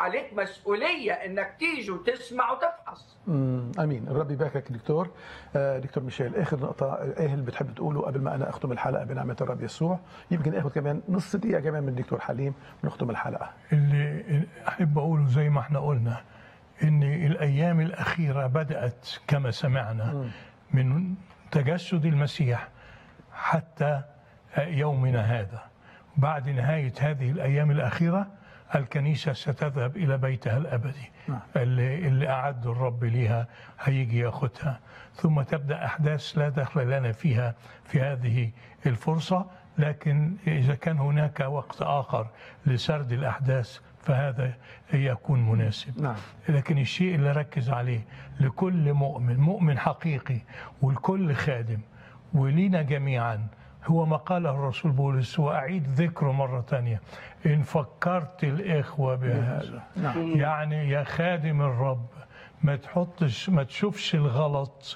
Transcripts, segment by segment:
وعليك مسؤوليه انك تيجي وتسمع وتفحص امم امين الرب يباركك دكتور آه دكتور ميشيل اخر نقطه ايه اللي بتحب تقوله قبل ما انا اختم الحلقه بنعمه الرب يسوع يمكن اخذ كمان نص دقيقه كمان من دكتور حليم ونختم الحلقه اللي احب اقوله زي ما احنا قلنا ان الايام الاخيره بدات كما سمعنا من تجسد المسيح حتى يومنا هذا بعد نهايه هذه الايام الاخيره الكنيسه ستذهب الى بيتها الابدي نعم. اللي, اللي اعد الرب ليها هيجي ياخدها ثم تبدا احداث لا دخل لنا فيها في هذه الفرصه لكن اذا كان هناك وقت اخر لسرد الاحداث فهذا يكون مناسب نعم. لكن الشيء اللي ركز عليه لكل مؤمن مؤمن حقيقي ولكل خادم ولينا جميعا هو ما قاله الرسول بولس وأعيد ذكره مرة تانية إن فكرت الإخوة بهذا نعم. يعني يا خادم الرب ما تحطش ما تشوفش الغلط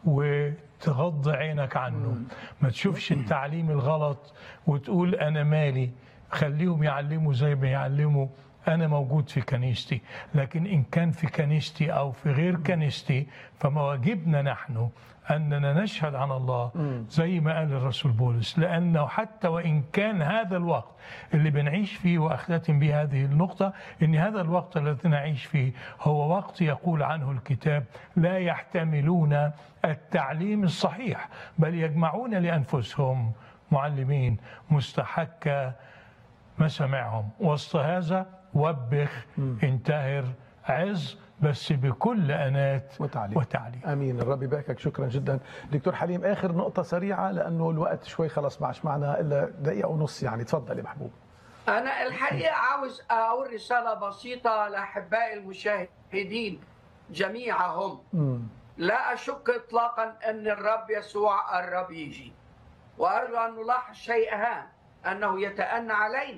وتغض عينك عنه ما تشوفش التعليم الغلط وتقول أنا مالي خليهم يعلموا زي ما يعلموا أنا موجود في كنيستي لكن إن كان في كنيستي أو في غير كنيستي فمواجبنا نحن أننا نشهد عن الله زي ما قال الرسول بولس لأنه حتى وإن كان هذا الوقت اللي بنعيش فيه وأختتم به هذه النقطة إن هذا الوقت الذي نعيش فيه هو وقت يقول عنه الكتاب لا يحتملون التعليم الصحيح بل يجمعون لأنفسهم معلمين مستحكة مسامعهم وسط هذا وبخ انتهر عز بس بكل أنات وتعليم. وتعليم امين الرب يباركك شكرا جدا دكتور حليم اخر نقطه سريعه لانه الوقت شوي خلص ما عادش معنا الا دقيقه ونص يعني تفضل يا محبوب انا الحقيقه عاوز اقول رساله بسيطه لاحبائي المشاهدين جميعهم امم لا اشك اطلاقا ان الرب يسوع قرب يجي وارجو ان نلاحظ شيء هام انه يتأنى علينا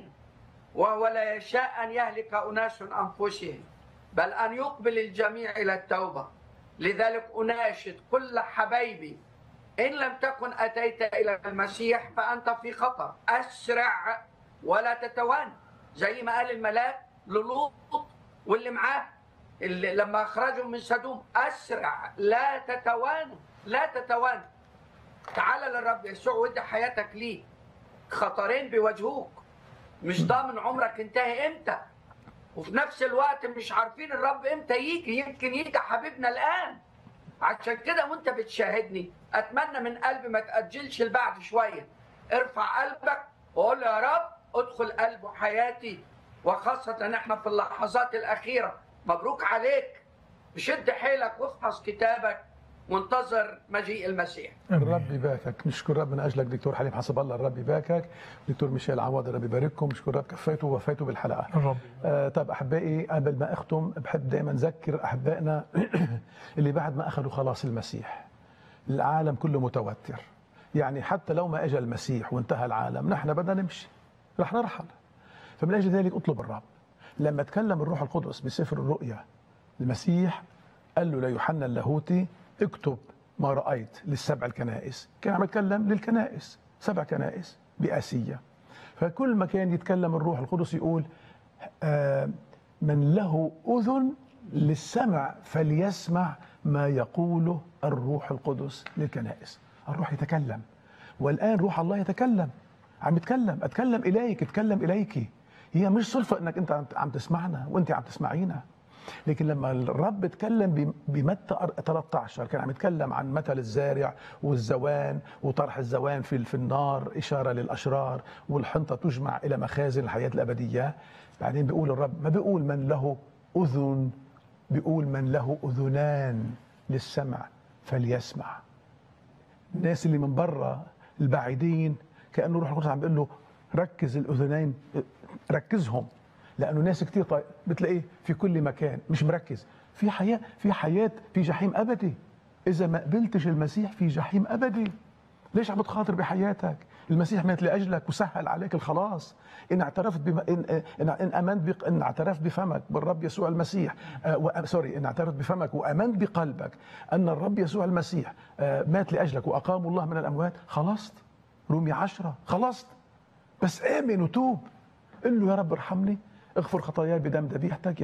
وهو لا يشاء ان يهلك اناس انفسهم بل ان يقبل الجميع الى التوبه لذلك اناشد كل حبايبي ان لم تكن اتيت الى المسيح فانت في خطر اسرع ولا تتوانى زي ما قال الملاك للوط واللي معاه اللي لما اخرجوا من سدوم اسرع لا تتوانى لا تتوانى تعال للرب يسوع ودي حياتك ليه خطرين بيواجهوك مش ضامن عمرك انتهي امتى وفي نفس الوقت مش عارفين الرب امتى يجي يمكن يجي حبيبنا الان عشان كده وانت بتشاهدني اتمنى من قلبي ما تاجلش لبعد شويه ارفع قلبك وقول له يا رب ادخل قلب حياتي وخاصه احنا في اللحظات الاخيره مبروك عليك شد حيلك وافحص كتابك وانتظر مجيء المسيح الرب يباركك نشكر رب من اجلك دكتور حليم حسب الله الرب يباركك دكتور ميشيل عوض الرب يبارككم نشكر رب كفيته ووفيته بالحلقه الرب آه طيب احبائي قبل ما اختم بحب دائما اذكر احبائنا اللي بعد ما اخذوا خلاص المسيح العالم كله متوتر يعني حتى لو ما اجى المسيح وانتهى العالم نحن بدنا نمشي رح نرحل فمن اجل ذلك اطلب الرب لما تكلم الروح القدس بسفر الرؤيا المسيح قال له ليوحنا اللاهوتي اكتب ما رايت للسبع الكنائس كان عم يتكلم للكنائس سبع كنائس باسيا فكل ما كان يتكلم الروح القدس يقول آه، من له اذن للسمع فليسمع ما يقوله الروح القدس للكنائس الروح يتكلم والان روح الله يتكلم عم يتكلم اتكلم اليك اتكلم اليك هي مش صدفه انك انت عم- عم تسمعنا وانت عم تسمعينا لكن لما الرب اتكلم بم- بمتى أر- 13 كان عم يتكلم عن مثل الزارع والزوان وطرح الزوان في في النار اشاره للاشرار والحنطه تجمع الى مخازن الحياه الابديه بعدين بيقول الرب ما بيقول من له اذن بيقول من له اذنان للسمع فليسمع الناس اللي من برا البعيدين كانه روح القدس عم بيقول له ركز الاذنين ركزهم لانه ناس كتير طيب بتلاقيه في كل مكان مش مركز في حياه في حياه في جحيم ابدي اذا ما قبلتش المسيح في جحيم ابدي ليش عم بتخاطر بحياتك المسيح مات لاجلك وسهل عليك الخلاص ان اعترفت بما ان ان, إن امنت بق... ان اعترفت بفمك بالرب يسوع المسيح آه و... سوري ان اعترفت بفمك وامنت بقلبك ان الرب يسوع المسيح آه مات لاجلك واقام الله من الاموات خلصت رومي عشرة خلصت بس امن وتوب قل له يا رب ارحمني اغفر خطاياي بدم ذبيحتك